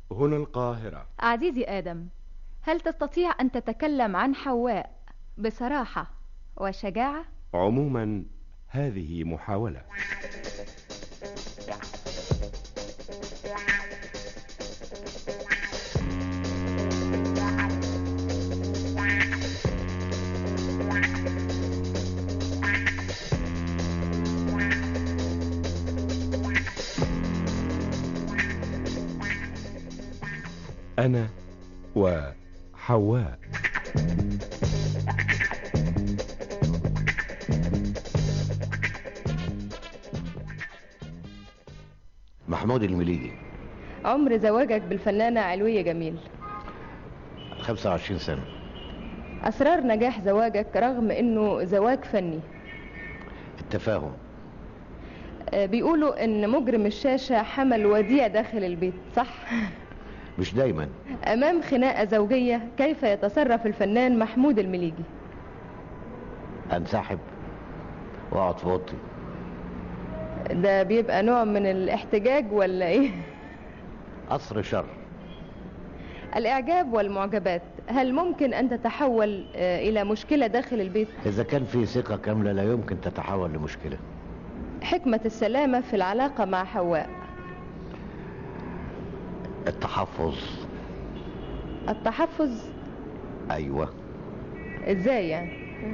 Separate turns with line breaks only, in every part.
هنا القاهرة
عزيزي آدم هل تستطيع أن تتكلم عن حواء بصراحة وشجاعة؟
عموما هذه محاولة أنا وحواء
محمود المليجي
عمر زواجك بالفنانة علوية جميل
25 سنة
أسرار نجاح زواجك رغم أنه زواج فني
التفاهم
آه، بيقولوا أن مجرم الشاشة حمل وديع داخل البيت صح؟
مش دايما
أمام خناقة زوجية كيف يتصرف الفنان محمود المليجي؟
انسحب واقعد في اوضتي
ده بيبقى نوع من الاحتجاج ولا إيه؟
قصر شر
الإعجاب والمعجبات هل ممكن أن تتحول آه، إلى مشكلة داخل البيت؟
اذا كان في ثقة كاملة لا يمكن تتحول لمشكلة
حكمة السلامة في العلاقة مع حواء
التحفظ
التحفظ
ايوه
ازاي يعني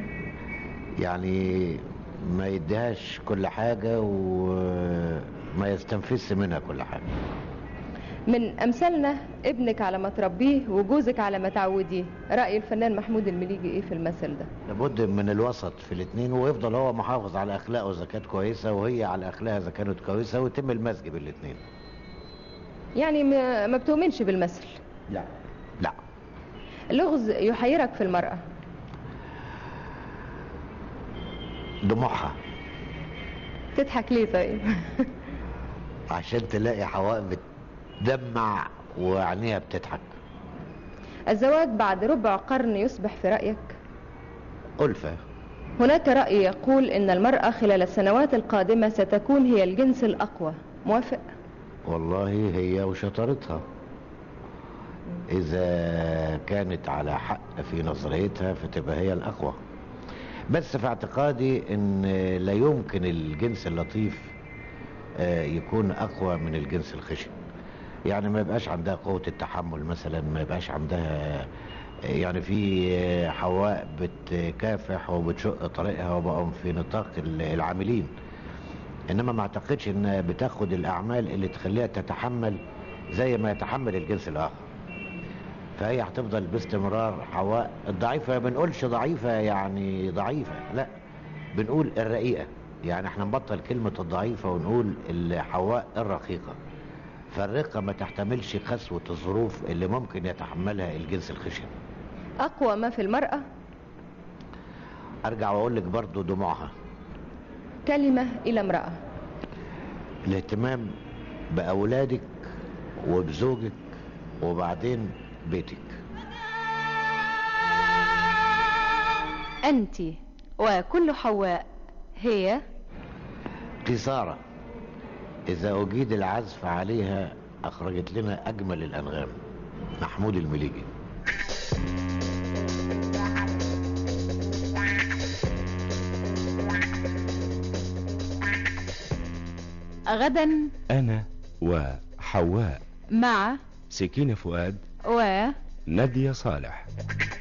يعني ما يديهاش كل حاجة وما يستنفذش منها كل حاجة
من امثالنا ابنك على ما تربيه وجوزك على ما تعوديه راي الفنان محمود المليجي ايه في المثل ده
لابد من الوسط في الاثنين ويفضل هو محافظ على اخلاقه اذا كانت كويسة وهي على اخلاقها اذا كانت كويسة ويتم المزج بالاثنين
يعني ما ما بتؤمنش بالمثل
لا لا
اللغز يحيرك في المراه
دموعها
تضحك ليه طيب
عشان تلاقي حواء بتدمع وعينيها بتضحك
الزواج بعد ربع قرن يصبح في رايك
ألفة
هناك راي يقول ان المراه خلال السنوات القادمه ستكون هي الجنس الاقوى موافق
والله هي وشطارتها إذا كانت على حق في نظريتها فتبقى هي الأقوى بس في اعتقادي إن لا يمكن الجنس اللطيف آه، يكون أقوى من الجنس الخشن يعني ما يبقاش عندها قوة التحمل مثلا ما يبقاش عندها يعني في حواء بتكافح وبتشق طريقها وبقوا في نطاق العاملين انما ما اعتقدش انها بتاخد الاعمال اللي تخليها تتحمل زي ما يتحمل الجنس الاخر فهي هتفضل باستمرار حواء الضعيفة ما بنقولش ضعيفة يعني ضعيفة لا بنقول الرقيقة يعني احنا نبطل كلمة الضعيفة ونقول الحواء الرقيقة فالرقة ما تحتملش قسوة الظروف اللي ممكن يتحملها الجنس الخشن
اقوى ما في المراه
ارجع واقول لك برضو دموعها
كلمه الى امراه
الاهتمام باولادك وبزوجك وبعدين بيتك
انت وكل حواء هي
قصارى اذا اجيد العزف عليها اخرجت لنا اجمل الانغام محمود المليجي
غدا
أنا وحواء
مع
سكينة فؤاد
و
نادية صالح